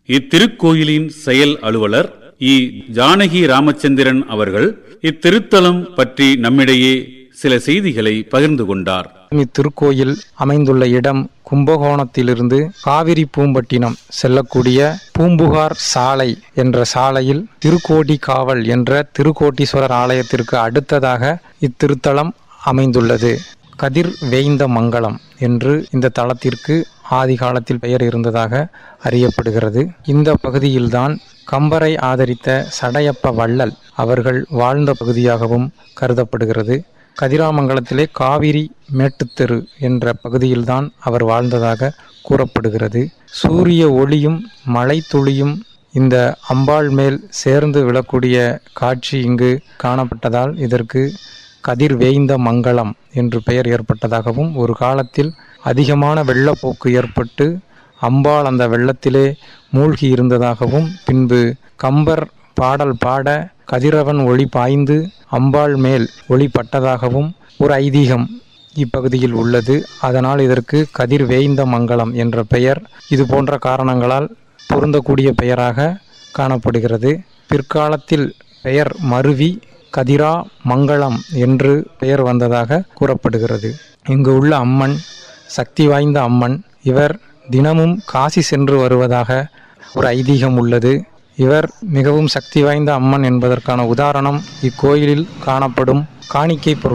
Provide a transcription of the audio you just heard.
இத்திருக்கோயிலின் செயல் அலுவலர் இ ஜானகி ராமச்சந்திரன் அவர்கள் இத்திருத்தலம் பற்றி நம்மிடையே சில செய்திகளை பகிர்ந்து கொண்டார் இத்திருக்கோயில் அமைந்துள்ள இடம் கும்பகோணத்திலிருந்து காவிரி பூம்பட்டினம் செல்லக்கூடிய பூம்புகார் சாலை என்ற சாலையில் திருக்கோடி காவல் என்ற திருக்கோட்டீஸ்வரர் ஆலயத்திற்கு அடுத்ததாக இத்திருத்தலம் அமைந்துள்ளது கதிர் வேய்ந்த மங்கலம் என்று இந்த தலத்திற்கு ஆதி காலத்தில் பெயர் இருந்ததாக அறியப்படுகிறது இந்த பகுதியில்தான் கம்பரை ஆதரித்த சடையப்ப வள்ளல் அவர்கள் வாழ்ந்த பகுதியாகவும் கருதப்படுகிறது கதிராமங்கலத்திலே காவிரி மேட்டுத்தெரு என்ற பகுதியில்தான் அவர் வாழ்ந்ததாக கூறப்படுகிறது சூரிய ஒளியும் மழை துளியும் இந்த அம்பாள் மேல் சேர்ந்து விழக்கூடிய காட்சி இங்கு காணப்பட்டதால் இதற்கு கதிர் வேய்ந்த மங்கலம் என்று பெயர் ஏற்பட்டதாகவும் ஒரு காலத்தில் அதிகமான வெள்ளப்போக்கு ஏற்பட்டு அம்பாள் அந்த வெள்ளத்திலே மூழ்கி இருந்ததாகவும் பின்பு கம்பர் பாடல் பாட கதிரவன் ஒளி பாய்ந்து அம்பாள் மேல் ஒளி பட்டதாகவும் ஒரு ஐதீகம் இப்பகுதியில் உள்ளது அதனால் இதற்கு கதிர் வேய்ந்த மங்கலம் என்ற பெயர் இது போன்ற காரணங்களால் பொருந்தக்கூடிய பெயராக காணப்படுகிறது பிற்காலத்தில் பெயர் மருவி கதிரா மங்களம் என்று பெயர் வந்ததாக கூறப்படுகிறது இங்கு உள்ள அம்மன் சக்தி வாய்ந்த அம்மன் இவர் தினமும் காசி சென்று வருவதாக ஒரு ஐதீகம் உள்ளது இவர் மிகவும் சக்தி வாய்ந்த அம்மன் என்பதற்கான உதாரணம் இக்கோயிலில் காணப்படும் காணிக்கை பொருள்